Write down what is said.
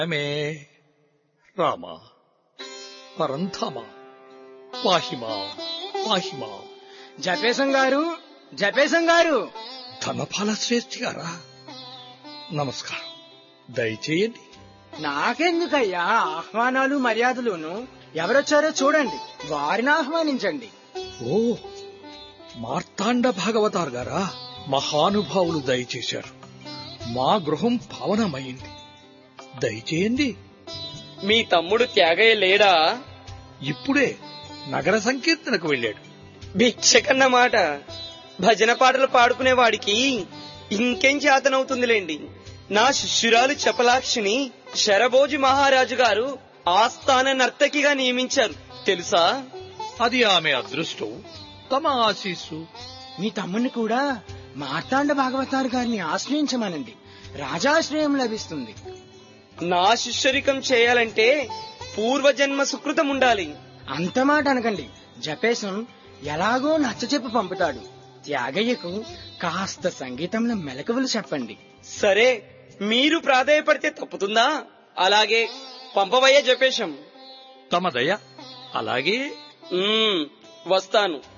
మే రామ పరంధామ పాహిమా పాహిమా జపేశం గారు జపేశం గారు ధనపాల శ్రేష్ఠి గారా నమస్కారం దయచేయండి నాకెందుకయ్యా ఆహ్వానాలు మర్యాదలును ఎవరొచ్చారో చూడండి వారిని ఆహ్వానించండి ఓ మార్తాండ భాగవతార్ గారా మహానుభావులు దయచేశారు మా గృహం పావనమైంది దయచేయండి మీ తమ్ముడు త్యాగయ్య లేడా ఇప్పుడే నగర సంకీర్తనకు వెళ్ళాడు భిక్షకన్న మాట భజన పాటలు పాడుకునే వాడికి ఇంకేం చేతనవుతుందిలేండి నా శిష్యురాలు చపలాక్షిని శరభోజి మహారాజు గారు ఆస్థాన నర్తకిగా నియమించారు తెలుసా అది ఆమె అదృష్టం తమ ఆశీస్సు మీ తమ్ముని కూడా మార్తాండ భాగవతారు గారిని ఆశ్రయించమనండి రాజాశ్రయం లభిస్తుంది నా శిష్యరికం చేయాలంటే పూర్వజన్మ సుకృతం ఉండాలి అంత మాట అనకండి జపేశం ఎలాగో నచ్చచెప్పి పంపుతాడు త్యాగయ్యకు కాస్త సంగీతంలో మెలకువలు చెప్పండి సరే మీరు ప్రాధాయపడితే తప్పుతుందా అలాగే పంపవయ్యే జపేశం తమ దయ అలాగే ఉమ్, వస్తాను